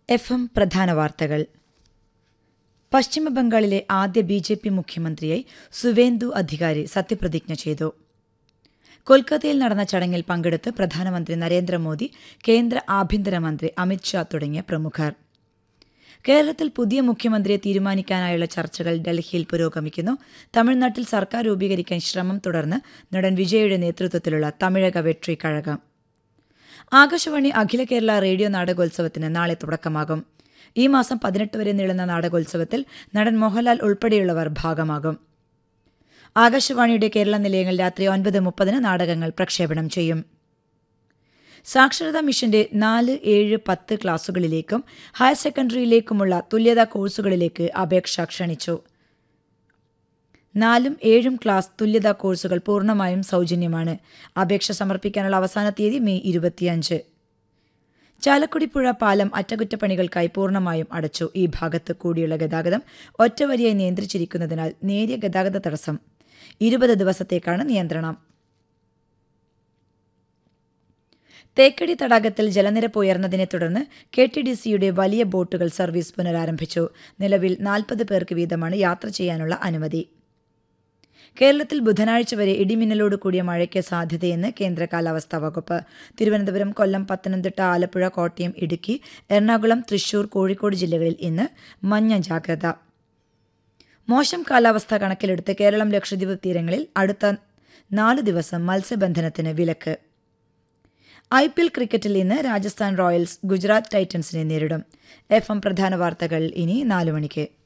F M പ്രധാന വാർത്തകൾ പശ്ചിമബംഗാളിലെ ആദ്യ ബി ജെ പി മുഖ്യമന്ത്രിയായി സുവേന്ദു അധികാരി സത്യപ്രതിജ്ഞ ചെയ്തു കൊൽക്കത്തയിൽ നടന്ന ചടങ്ങിൽ പങ്കെടുത്ത് പ്രധാനമന്ത്രി നരേന്ദ്രമോദി കേന്ദ്ര ആഭ്യന്തരമന്ത്രി അമിത്ഷാ തുടങ്ങിയ പ്രമുഖർ കേരളത്തിൽ പുതിയ മുഖ്യമന്ത്രിയെ തീരുമാനിക്കാനായുള്ള ചർച്ചകൾ ഡൽഹിയിൽ പുരോഗമിക്കുന്നു തമിഴ്നാട്ടിൽ സർക്കാർ രൂപീകരിക്കാൻ ശ്രമം തുടർന്ന് നടൻ വിജയയുടെ നേതൃത്വത്തിലുള്ള തമിഴക വെട്രി കഴകം ആകാശവാണി അഖില കേരള റേഡിയോ നാടകോത്സവത്തിന് നാളെ തുടക്കമാകും ഈ മാസം പതിനെട്ട് വരെ നീളുന്ന നാടകോത്സവത്തിൽ നടൻ മോഹൻലാൽ ഉൾപ്പെടെയുള്ളവർ ഭാഗമാകും ആകാശവാണിയുടെ കേരള നിലയങ്ങൾ രാത്രി ഒൻപത് മുപ്പതിന് നാടകങ്ങൾ പ്രക്ഷേപണം ചെയ്യും സാക്ഷരതാ മിഷന്റെ നാല് ഏഴ് പത്ത് ക്ലാസുകളിലേക്കും ഹയർ സെക്കൻഡറിയിലേക്കുമുള്ള തുല്യതാ കോഴ്സുകളിലേക്ക് അപേക്ഷ ക്ഷണിച്ചു നാലും ഏഴും ക്ലാസ് തുല്യതാ കോഴ്സുകൾ പൂർണ്ണമായും സൗജന്യമാണ് അപേക്ഷ സമർപ്പിക്കാനുള്ള അവസാന തീയതി മെയ് ഇരുപത്തിയഞ്ച് ചാലക്കുടിപ്പുഴ പാലം അറ്റകുറ്റപ്പണികൾക്കായി പൂർണ്ണമായും അടച്ചു ഈ ഭാഗത്ത് കൂടിയുള്ള ഗതാഗതം ഒറ്റവരിയായി നിയന്ത്രിച്ചിരിക്കുന്നതിനാൽ നേരിയ ഗതാഗത തടസ്സം ഇരുപത് ദിവസത്തേക്കാണ് നിയന്ത്രണം തേക്കടി തടാകത്തിൽ ജലനിരപ്പ് ഉയർന്നതിനെ തുടർന്ന് കെ ടി ഡി സിയുടെ വലിയ ബോട്ടുകൾ സർവീസ് പുനരാരംഭിച്ചു നിലവിൽ നാൽപ്പത് പേർക്ക് വീതമാണ് യാത്ര ചെയ്യാനുള്ള അനുമതി കേരളത്തിൽ ബുധനാഴ്ച വരെ ഇടിമിന്നലോട് കൂടിയ മഴയ്ക്ക് സാധ്യതയെന്ന് കേന്ദ്ര കാലാവസ്ഥാ വകുപ്പ് തിരുവനന്തപുരം കൊല്ലം പത്തനംതിട്ട ആലപ്പുഴ കോട്ടയം ഇടുക്കി എറണാകുളം തൃശൂർ കോഴിക്കോട് ജില്ലകളിൽ ഇന്ന് മഞ്ഞ ജാഗ്രത മോശം കാലാവസ്ഥ കണക്കിലെടുത്ത് കേരളം ലക്ഷദ്വീപ് തീരങ്ങളിൽ അടുത്ത നാല് ദിവസം മത്സ്യബന്ധനത്തിന് വിലക്ക് ഐ പി എൽ ക്രിക്കറ്റിൽ ഇന്ന് രാജസ്ഥാൻ റോയൽസ് ഗുജറാത്ത് ടൈറ്റൻസിനെ നേരിടും എഫ് എം പ്രധാന വാർത്തകൾ ഇനി നാലു മണിക്ക്